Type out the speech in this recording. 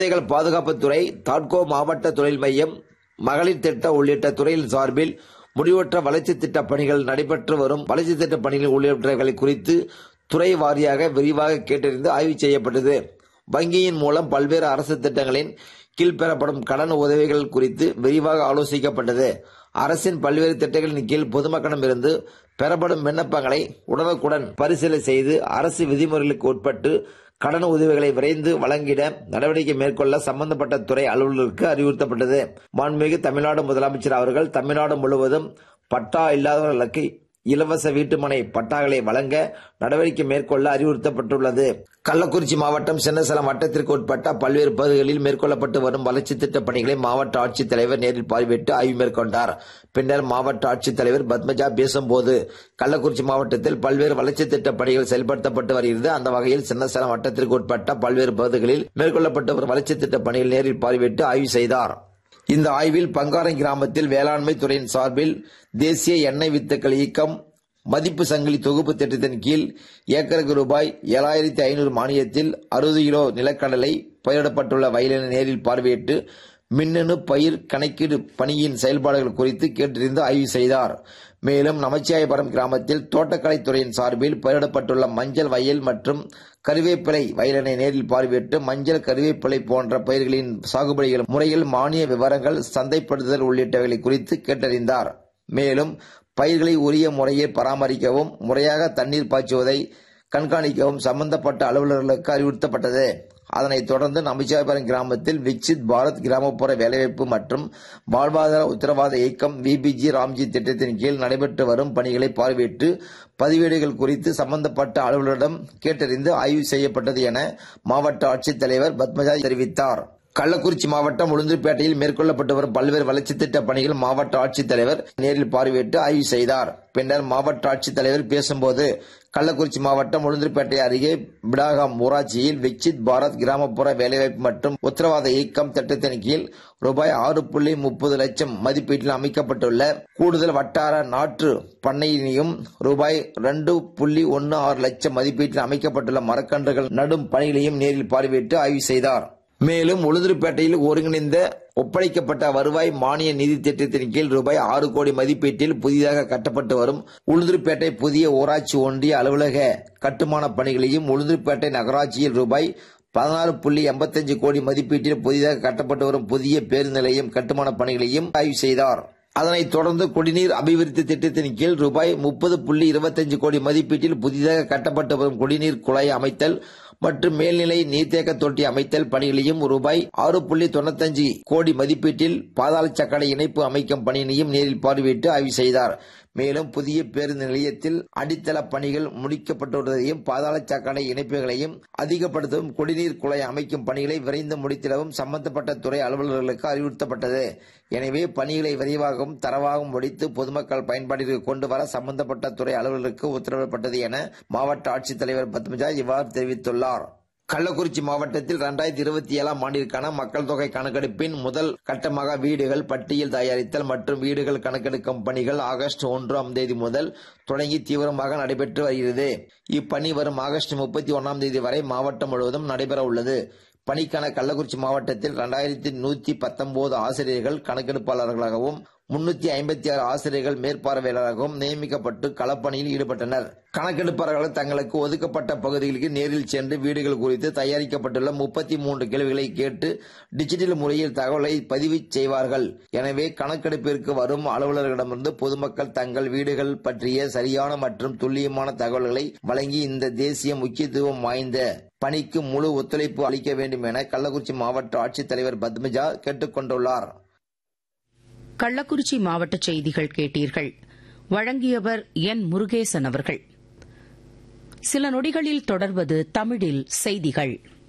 குழந்தைகள் பாதுகாப்புத்துறை தாட்கோ மாவட்ட தொழில் மையம் மகளிர் திட்ட உள்ளிட்ட துறையின் சார்பில் முடிவற்ற வளர்ச்சி திட்ட பணிகள் நடைபெற்று வரும் வளர்ச்சி திட்ட பணிகள் உள்ளிட்டவைகளை குறித்து துறை வாரியாக விரிவாக கேட்டறிந்து ஆய்வு செய்யப்பட்டது வங்கியின் மூலம் பல்வேறு அரசு திட்டங்களின் கீழ் பெறப்படும் கடன் உதவிகள் குறித்து விரிவாக ஆலோசிக்கப்பட்டது அரசின் பல்வேறு திட்டங்களின் கீழ் பொதுமக்களிடமிருந்து பெறப்படும் விண்ணப்பங்களை உடனுக்குடன் பரிசீலனை செய்து அரசு விதிமுறைகளுக்கு உட்பட்டு கடன் உதவிகளை விரைந்து வழங்கிட நடவடிக்கை மேற்கொள்ள சம்பந்தப்பட்ட துறை அலுவலர்களுக்கு அறிவுறுத்தப்பட்டது மாண்புமிகு தமிழ்நாடு முதலமைச்சர் அவர்கள் தமிழ்நாடு முழுவதும் பட்டா இல்லாதவர்களுக்கு இலவச வீட்டுமனை பட்டாக்களை வழங்க நடவடிக்கை மேற்கொள்ள அறிவுறுத்தப்பட்டுள்ளது கள்ளக்குறிச்சி மாவட்டம் சின்னசலம் வட்டத்திற்கு உட்பட்ட பல்வேறு பகுதிகளில் மேற்கொள்ளப்பட்டு வரும் வளர்ச்சி திட்டப் பணிகளை மாவட்ட ஆட்சித்தலைவர் நேரில் பார்வையிட்டு ஆய்வு மேற்கொண்டார் பின்னர் மாவட்ட ஆட்சித்தலைவர் பத்மஜா பேசும்போது கள்ளக்குறிச்சி மாவட்டத்தில் பல்வேறு வளர்ச்சி திட்டப் பணிகள் செயல்படுத்தப்பட்டு வருகிறது அந்த வகையில் சின்னசலம் வட்டத்திற்கு உட்பட்ட பல்வேறு பகுதிகளில் மேற்கொள்ளப்பட்டு வரும் வளர்ச்சி திட்டப் பணிகள் நேரில் பார்வையிட்டு ஆய்வு செய்தார் இந்த ஆய்வில் பங்காரை கிராமத்தில் வேளாண்மை துறையின் சார்பில் தேசிய எண்ணெய் வித்துக்கள் இயக்கம் மதிப்பு சங்கிலி தொகுப்பு திட்டத்தின் கீழ் ஏக்கருக்கு ரூபாய் ஏழாயிரத்தி ஐநூறு மானியத்தில் அறுபது கிலோ நிலக்கடலை பயிரிடப்பட்டுள்ள வயலினை நேரில் பார்வையிட்டு மின்னணு பயிர் கணக்கீடு பணியின் செயல்பாடுகள் குறித்து கேட்டறிந்து ஆய்வு செய்தார் மேலும் நமச்சியாயபுரம் கிராமத்தில் தோட்டக்கலைத்துறையின் சார்பில் பயிரிடப்பட்டுள்ள மஞ்சள் வயல் மற்றும் கருவேப்பிலை வயலினை நேரில் பார்வையிட்டு மஞ்சள் கருவேப்பிலை போன்ற பயிர்களின் சாகுபடிகள் முறையில் மானிய விவரங்கள் சந்தைப்படுத்துதல் உள்ளிட்டவைகளை குறித்து கேட்டறிந்தார் மேலும் பயிர்களை உரிய முறையில் பராமரிக்கவும் முறையாக தண்ணீர் பாய்ச்சுவதை கண்காணிக்கவும் சம்பந்தப்பட்ட அலுவலர்களுக்கு அறிவுறுத்தப்பட்டது அதனைத் தொடர்ந்து நம்பிச்சாயபுரம் கிராமத்தில் விக்சித் பாரத் கிராமப்புற வேலைவாய்ப்பு மற்றும் வாழ்வாதார உத்தரவாத இயக்கம் விபிஜி ராம்ஜி திட்டத்தின் கீழ் நடைபெற்று வரும் பணிகளை பார்வையிட்டு பதிவேடுகள் குறித்து சம்பந்தப்பட்ட அலுவலரிடம் கேட்டறிந்து ஆய்வு செய்யப்பட்டது என மாவட்ட ஆட்சித்தலைவர் பத்மஜா தெரிவித்தார் கள்ளக்குறிச்சி மாவட்டம் உளுந்தூர்பேட்டையில் மேற்கொள்ளப்பட்டு வரும் பல்வேறு வளர்ச்சி திட்ட பணிகள் மாவட்ட ஆட்சித்தலைவர் நேரில் பார்வையிட்டு ஆய்வு செய்தார் பின்னர் மாவட்ட ஆட்சித்தலைவர் பேசும்போது கள்ளக்குறிச்சி மாவட்டம் உளுந்தூர்பேட்டை அருகே பிடாகம் ஊராட்சியில் விக்சித் பாரத் கிராமப்புற வேலைவாய்ப்பு மற்றும் உத்தரவாத இயக்கம் திட்டத்தின் கீழ் ரூபாய் ஆறு புள்ளி முப்பது லட்சம் மதிப்பீட்டில் அமைக்கப்பட்டுள்ள கூடுதல் வட்டார நாற்று பண்ணையினையும் ரூபாய் ரெண்டு புள்ளி ஒன்னு ஆறு லட்சம் மதிப்பீட்டில் அமைக்கப்பட்டுள்ள மரக்கன்றுகள் நடும் பணிகளையும் நேரில் பார்வையிட்டு ஆய்வு செய்தார் மேலும் உளுந்தூர்பேட்டையில் ஒருங்கிணைந்த ஒப்படைக்கப்பட்ட வருவாய் மானிய நிதி திட்டத்தின் கீழ் ரூபாய் ஆறு கோடி மதிப்பீட்டில் புதிதாக கட்டப்பட்டு வரும் உளுந்தூர்பேட்டை புதிய ஊராட்சி ஒன்றிய அலுவலக கட்டுமான பணிகளையும் உளுந்தூர்பேட்டை நகராட்சியில் ரூபாய் பதினாறு புள்ளி எண்பத்தஞ்சு கோடி மதிப்பீட்டில் புதிதாக கட்டப்பட்டு வரும் புதிய பேருந்து நிலையம் கட்டுமான பணிகளையும் ஆய்வு செய்தார் அதனைத் தொடர்ந்து குடிநீர் அபிவிருத்தி திட்டத்தின் கீழ் ரூபாய் முப்பது புள்ளி இருபத்தஞ்சு கோடி மதிப்பீட்டில் புதிதாக கட்டப்பட்டு வரும் குடிநீர் குழாய் அமைத்தல் மற்றும் மேல்நிலை நீர்த்தேக்க தொட்டி அமைத்தல் பணிகளையும் ரூபாய் ஆறு புள்ளி தொண்ணூத்தஞ்சு கோடி மதிப்பீட்டில் பாதாள சக்கரை இணைப்பு அமைக்கும் பணியினையும் நேரில் பார்வையிட்டு ஆய்வு செய்தார் மேலும் புதிய பேருந்து நிலையத்தில் அடித்தள பணிகள் முடிக்கப்பட்டுள்ளதையும் பாதாள சாக்கடை இணைப்புகளையும் அதிகப்படுத்தவும் குடிநீர் குழாய் அமைக்கும் பணிகளை விரைந்து முடித்திடவும் சம்பந்தப்பட்ட துறை அலுவலர்களுக்கு அறிவுறுத்தப்பட்டது எனவே பணிகளை விரைவாகவும் தரவாகவும் முடித்து பொதுமக்கள் பயன்பாட்டிற்கு கொண்டு வர சம்பந்தப்பட்ட துறை அலுவலர்களுக்கு உத்தரவிடப்பட்டது என மாவட்ட ஆட்சித்தலைவர் பத்மஜா இவ்வாறு தெரிவித்துள்ளார் கள்ளக்குறிச்சி மாவட்டத்தில் இரண்டாயிரத்தி இருபத்தி ஏழாம் ஆண்டிற்கான மக்கள் தொகை கணக்கெடுப்பின் முதல் கட்டமாக வீடுகள் பட்டியல் தயாரித்தல் மற்றும் வீடுகள் கணக்கெடுக்கும் பணிகள் ஆகஸ்ட் ஒன்றாம் தேதி முதல் தொடங்கி தீவிரமாக நடைபெற்று வருகிறது இப்பணி வரும் ஆகஸ்ட் முப்பத்தி ஒன்றாம் தேதி வரை மாவட்டம் முழுவதும் நடைபெற உள்ளது பணிக்கான கள்ளக்குறிச்சி மாவட்டத்தில் இரண்டாயிரத்தி நூத்தி பத்தொன்பது ஆசிரியர்கள் கணக்கெடுப்பாளர்களாகவும் முன்னூத்தி ஐம்பத்தி ஆறு ஆசிரியர்கள் மேற்பார்வையாளராகவும் நியமிக்கப்பட்டு களப்பணியில் ஈடுபட்டனர் கணக்கெடுப்பாளர்கள் தங்களுக்கு ஒதுக்கப்பட்ட பகுதிகளுக்கு நேரில் சென்று வீடுகள் குறித்து தயாரிக்கப்பட்டுள்ள முப்பத்தி மூன்று கேள்விகளை கேட்டு டிஜிட்டல் முறையில் தகவலை பதிவு செய்வார்கள் எனவே கணக்கெடுப்பிற்கு வரும் அலுவலர்களிடமிருந்து பொதுமக்கள் தங்கள் வீடுகள் பற்றிய சரியான மற்றும் துல்லியமான தகவல்களை வழங்கி இந்த தேசிய முக்கியத்துவம் வாய்ந்த பணிக்கு முழு ஒத்துழைப்பு அளிக்க வேண்டும் என கள்ளக்குறிச்சி மாவட்ட ஆட்சித்தலைவர் பத்மஜா கேட்டுக் கொண்டுள்ளார் கள்ளக்குறிச்சி மாவட்ட செய்திகள் கேட்டீர்கள் வழங்கியவர் என் முருகேசன் அவர்கள் சில நொடிகளில் தொடர்வது தமிழில் செய்திகள்